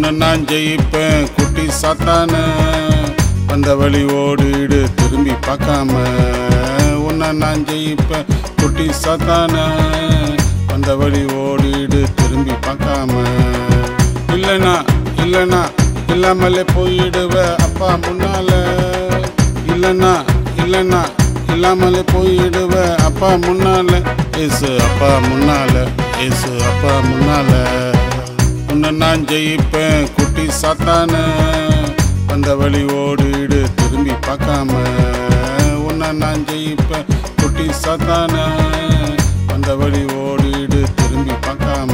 உன்னை நான் ஜெயிப்பேன் குட்டி சாத்தான வந்த வழி ஓடிடு திரும்பி பார்க்காம உன்னை நான் ஜெயிப்பேன் குட்டி சாத்தான வந்த வழி ஓடிடு திரும்பி பார்க்காம இல்லைனா இல்லைனா இல்லாமலே போயிடுவ அப்பா முன்னால இல்லைனா இல்லைனா இல்லாமலே போயிடுவ அப்பா முன்னால ஏசு அப்பா முன்னால ஏசு அப்பா முன்னால உன்னை நான் ஜெயிப்பேன் குட்டி சாத்தான வந்த வழி ஓடிடு திரும்பி பார்க்காம உன்னை நான் ஜெயிப்பேன் குட்டி சாத்தான வந்த வழி ஓடிடு திரும்பி பார்க்காம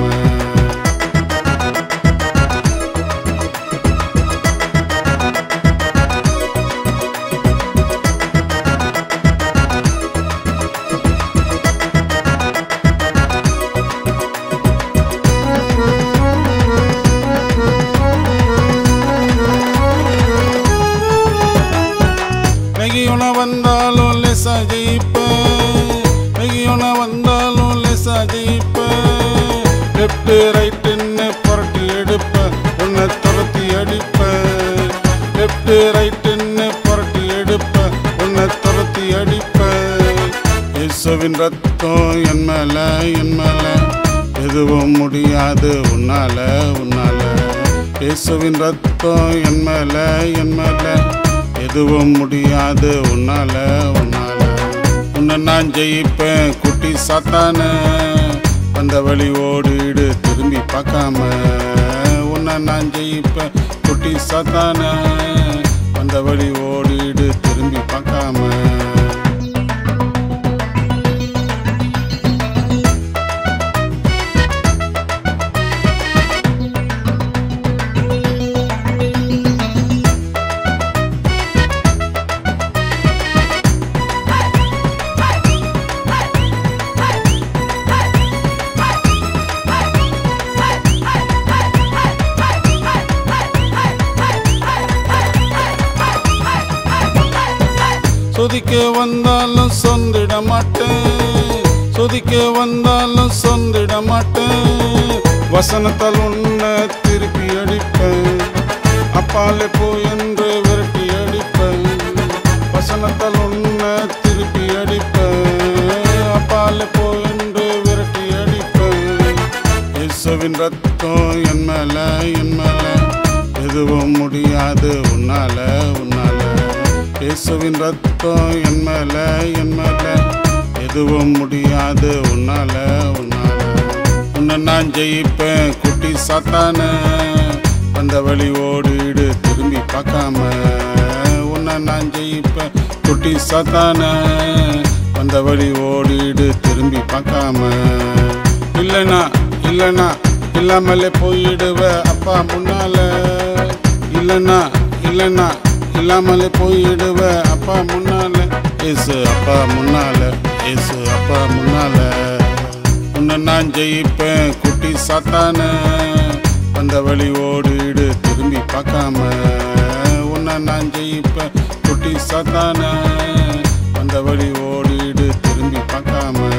நெகியுன வந்தாலும் லெசா ஜெயிப்பேன் நெகியுன வந்தாலும் லெசா ஜெயிப்பேன் லெஃப்ட் ரைட்டுன்னு புரட்டி எடுப்பேன் உன்னை துரத்தி அடிப்பேன் லெஃப்ட் ரைட்டுன்னு புரட்டி எடுப்பேன் உன்னை துரத்தி அடிப்பேன் இயேசுவின் ரத்தம் என் மேல என் மேல எதுவும் முடியாது உன்னால உன்னால இயேசுவின் ரத்தம் என் மேல என் மேல எதுவும் முடியாது உன்னால உன்னால உன்னை நான் ஜெயிப்பேன் குட்டி சாத்தான வந்த வழி ஓடிடு திரும்பி பார்க்காம உன்னை நான் ஜெயிப்பேன் குட்டி சாத்தான வந்த வழி ஓடிடு திரும்பி பார்க்காம சொதிக்க வந்தாலும் சொந்திட மாட்டேன் சொதிக்க வந்தாலும் சொந்திட மாட்டேன் வசனத்தால் உன்னை திருப்பி அடிப்பேன் அப்பாலே போ என்று விரட்டி அடிப்பேன் வசனத்தால் உன்னை திருப்பி அடிப்பேன் அப்பாலே போ என்று விரட்டி அடிப்பேன் இயேசுவின் ரத்தம் என் மேல என் மேல எதுவும் முடியாது உன்னால உன்னால இயேசுவின் ரத்தம் என் மேல என் மேல எதுவும் முடியாது உன்னால உன்னால உன்னை நான் ஜெயிப்பேன் குட்டி சாத்தான வந்த வழி ஓடிடு திரும்பி பார்க்காம உன்னை நான் ஜெயிப்பேன் குட்டி சாத்தான வந்த வழி ஓடிடு திரும்பி பார்க்காம இல்லைனா இல்லைனா இல்லாமலே போயிடுவ அப்பா முன்னால இல்லைனா இல்லைனா இல்லாமலே போயிடுவ அப்பா முன்னால ஏசு அப்பா முன்னால ஏசு அப்பா முன்னால உன்னை நான் ஜெயிப்பேன் குட்டி சாத்தான வந்த வழி ஓடிடு திரும்பி பார்க்காம உன்னை நான் ஜெயிப்பேன் குட்டி சாத்தான வந்த வழி ஓடிடு திரும்பி பார்க்காம